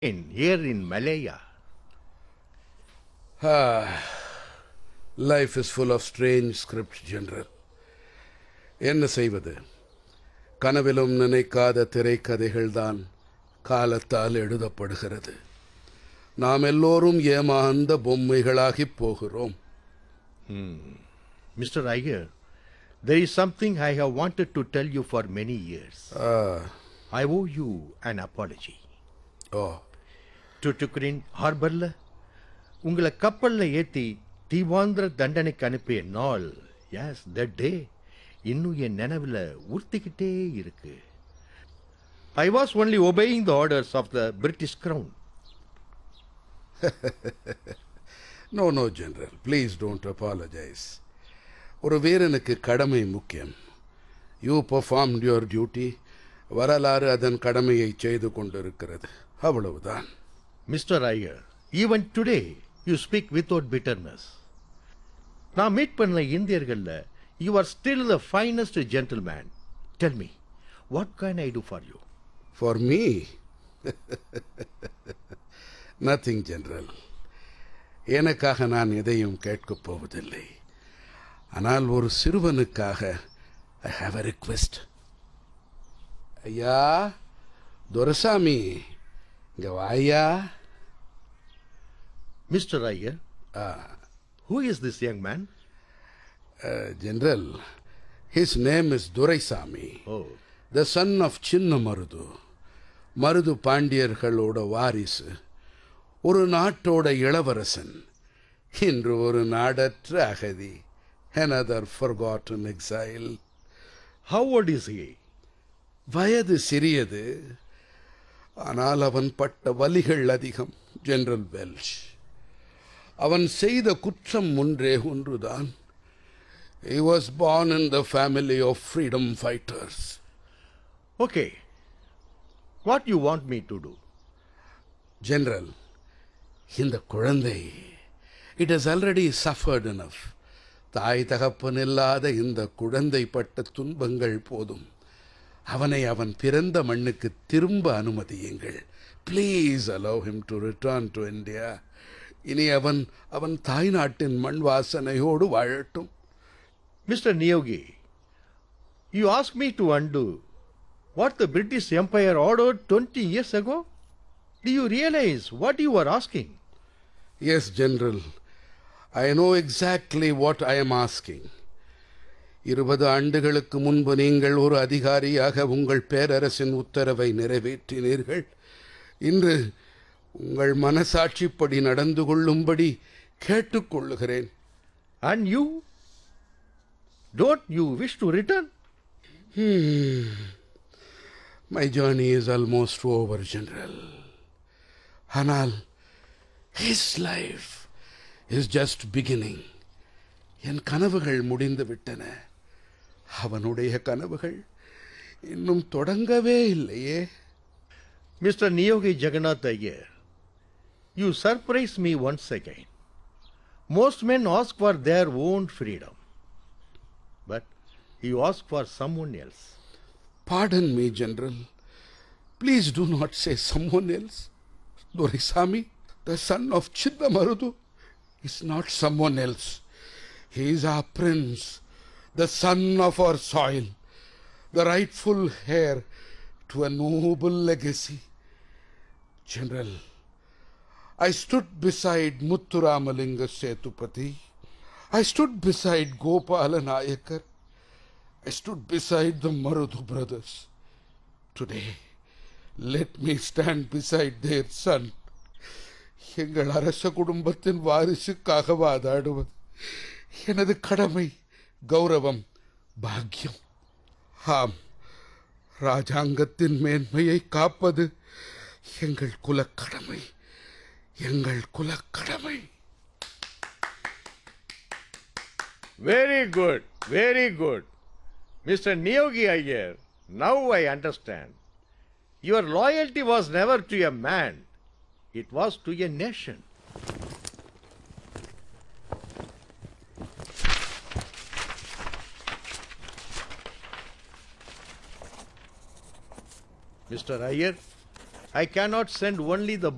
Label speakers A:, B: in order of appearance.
A: in here in Malaya.
B: Ah, life is full of strange script, General. என்ன செய்வது கனவிலும் நினைக்காத திரைக்கதைகள்தான் காலத்தால் எழுதப்படுகிறது நாம் எல்லோரும் ஏமாந்த பொம்மைகளாகிப் போகிறோம்
A: Mr. Iyer, there is something I have wanted to tell you for many years.
B: Ah,
A: I owe you an apology.
B: ஓ
A: டுட்டுக்குரின் ஹார்பர்ல உங்களை கப்பல்ல ஏத்தி தீவாந்திர தண்டனைக்கு அனுப்பிய நாள் எஸ் தட் டே இன்னும் என் நினைவுல உறுத்திக்கிட்டே இருக்கு I was only obeying the orders of the British crown
B: no no general please don't apologise ஒரு வீரனுக்கு கடமை முக்கியம் யூ பெர்ஃபார்ம் யுவர் டியூட்டி வரலாறு அதன் கடமையை செய்து கொண்டிருக்கிறது அவ்வளவுதான்
A: mister Iyer even today you speak without bitterness நான் மீட் பண்ண இந்தியர்கள்ல you are still the finest gentleman tell me what can I do for you
B: for me nothing general எனக்காக நான் எதையும் கேட்கப் போவதில்லை ஆனால் ஒரு சிறுவனுக்காக ஐ ஹாவ் அ ரிக்வெஸ்ட் ஐயா துரசாமி இங்க வாயா
A: mister Iyer who is this young man
B: general his name is Duraisamy
A: oh
B: the son of Chinna Marudhu Marudhu பாண்டியர்களோட வாரிசு ஒரு நாட்டோட இளவரசன் இன்று ஒரு நாடற்ற அகதி another forgotten exile
A: how old is he
B: வயது சிறியது ஆனால் அவன் பட்ட வலிகள் அதிகம் ஜெனரல் வெல்ஷ் அவன் செய்த குற்றம் ஒன்றே ஒன்றுதான் he was born in the family of freedom fighters
A: okay what you want me to do
B: general இந்த குழந்தை it has already suffered enough தாய் தகப்பன் இல்லாத இந்த குழந்தை பட்ட துன்பங்கள் போதும் அவனை அவன் பிறந்த மண்ணுக்கு திரும்ப அனுமதியுங்கள் please allow him to return to India இனி அவன் அவன் தாய்நாட்டின் மண் வாசனையோடு வாழட்டும்
A: Mr. Niyogi, you asked me to undo what the British Empire ordered 20 years ago? Do you realize what you are asking?
B: Yes general I know exactly what I am asking இருபது ஆண்டுகளுக்கு முன்பு நீங்கள் ஒரு அதிகாரியாக உங்கள் பேரரசின் உத்தரவை நிறைவேற்றினீர்கள் இன்று உங்கள் மனசாட்சிப்படி நடந்து கொள்ளும்படி கேட்டுக்கொள்ளுகிறேன்
A: And you? Don't you wish to return?
B: My journey is almost over general ஆனால் his life is just beginning என் கனவுகள் முடிந்து விட்டன அவனுடைய கனவுகள் இன்னும் தொடங்கவே இல்லையே
A: Mr. Niyogi Jagannath Iyer, you surprise me once again. Most men ask for their own freedom, but you ask for someone else.
B: Pardon me, General. Please do not say someone else. Doraisamy, the son of Chiddamarudu, is not someone else. He is our prince, the son of our soil, the rightful heir to a noble legacy. General, I stood beside Muthuramalinga Setupati. I stood beside Gopala Nayakar. I stood beside the Marudhu brothers. Today, let me stand beside their son. எங்கள் அரச குடும்பத்தின் வாரிசுக்காக வாதாடுவது எனது கடமை கௌரவம் பாக்கியம் ஆம் ராஜாங்கத்தின் மேன்மையை காப்பது எங்கள் குலக்கடமை எங்கள் குலக்கடமை
A: Very good, very good. Mr. Niyogi Iyer, now I understand. Your loyalty was never to a man, it was to a nation. Mr. Iyer, I cannot send only the